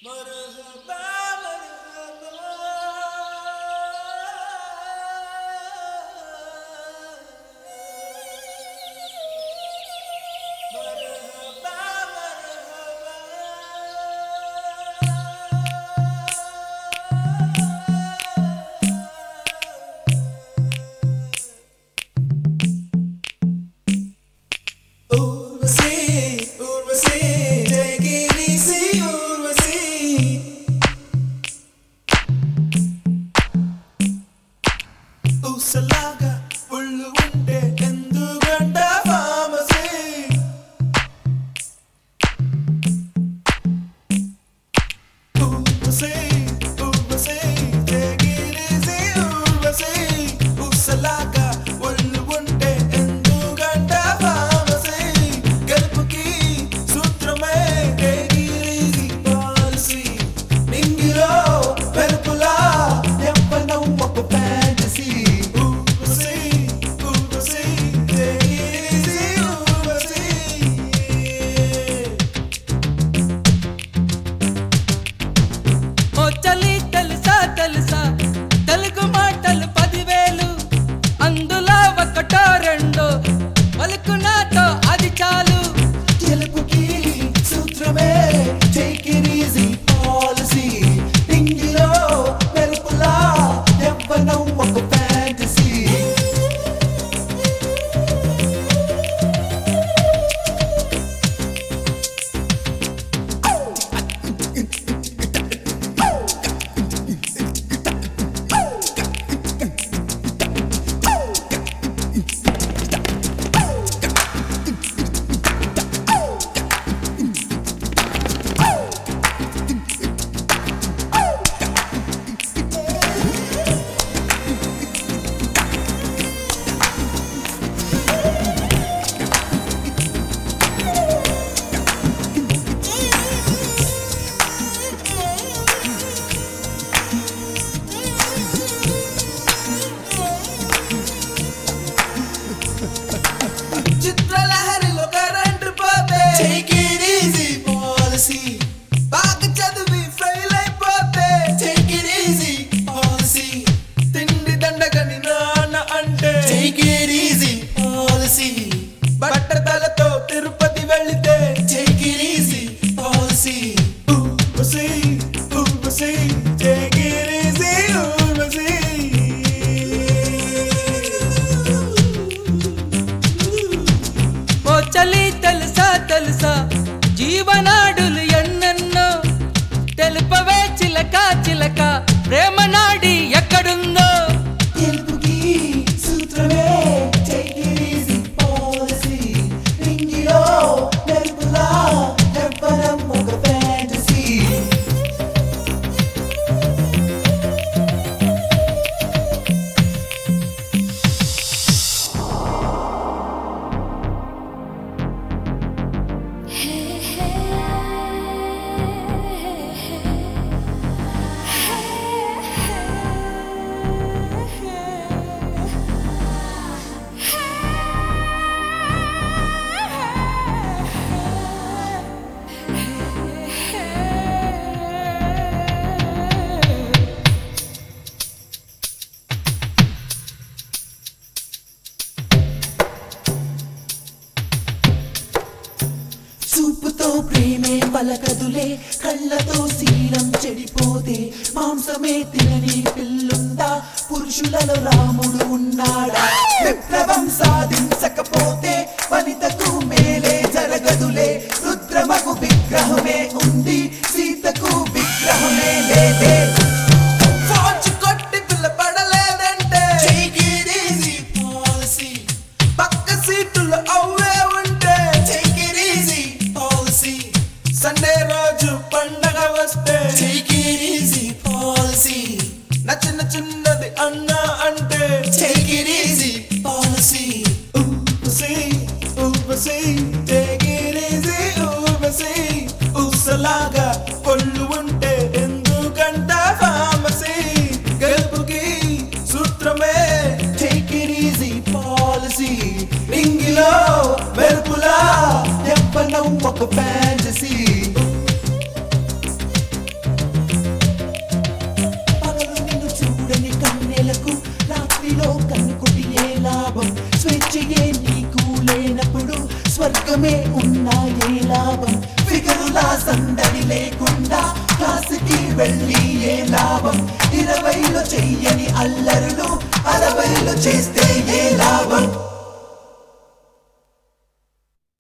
ఊర్వశి ఊర్వశి జయగిరీసి ఊర్వశి ఊసలాగా ఒళ్ళు ఉంటే ఎందుకంట ఫామసీ ఊర్వశి ఊర్వశి జయగిరీసి ఊర్వశి ఊసలాగా ఒళ్ళు ఉంటే ఎందుకంట ఫామసీ గెలుపుకి సూత్రమే జయగిరీసి పాలసీ నింగిలో వెలుపులా ఎవ్వనం ఒక ఫ్యాంటసీ ఊర్వశి ఊర్వశి జయగిరీసి ఊర్వశి ఓ చలి తెలుసా తెలుసా తెలుగు మాటలు పదివేలు అందులో ఒకటో రెండో పలుకు నాతో అది చాలు గెలుపుకి సూత్రమే టేక్ ఇట్ ఈజీ పాలసీ ఇంగిలో వెలుపులా ఎవ్వనం ఒక ఫ్యాంటసీ చిత్రలహరిలో కరెంట్ పోతే టేక్ ఇట్ ఈజీ పాలసీ బాగా చదివి ఫెయిల్ అయిపోతే టేక్ ఇట్ ఈజీ పాలసీ తిండి దండగని నాన్న అంటే టేక్ ఇట్ ఈజీ పాలసీ బట్టతలతో తిరుపతి వెళితే take it easy policy Urvashi Urvashi take it easy Urvashi ఓ చలి తెలుసా తెలుసా జీవనాడులు ఎన్నెన్నో తెలుపవే చిలక చిలక ప్రేమ నాడి ఎక్కడుందో గెలుపుకి సూత్రమే టేక్ ఇట్ ఈజీ పాలసీ రింగిలో వెలుపులా ఎవ్వరం ఒక ఫ్యాంటసీ చూపుతో ప్రేమే పలకదులే కళ్ళతో శీలం చెడిపోతే మాంసమే తినని పిల్లుందా పురుషులలో రాముడు ఉన్నాడా విప్లవం సాధించకపోతే వనితకు మేలే జరగదులే రుద్రమకు విగ్రహమే ఉంది సీతకు విగ్రహమే లేదే ఫార్చ్ కొట్టి పిల్లపడలేదంటే Take it easy policy. పక్క సీటులు అవే ఉంటే Take it easy policy. Sunday రోజు పండగ వస్తే Take it easy policy. నచ్చిన చిన్నది అన్నా అంటే Take it easy policy. ఊపసి, ఊపసి, take it easy, ఊపసి. ఊసలాగా కొళ్ళు ఉంటే ఎందుకంట ఫామసీ గెలుపుకి సూత్రమే టేక్ ఇట్ ఈజీ పాలసీ రింగిలో వెలుపులా ఎవ్వనం ఒక ఫ్యాంటసీ ముష్టిలో కన్నుకొట్టి ఏ లాభం స్వేచ్ఛయే నీకు లేనప్పుడు స్వర్గమే ఉన్నా ఏ లాభం ఫిగరులా సందడి లేకుండా క్లాసుకి వెళ్ళి ఏ లాభం ఇరవైలో చెయ్యని అల్లరులు అరవైలో చేస్తే ఏ లాభం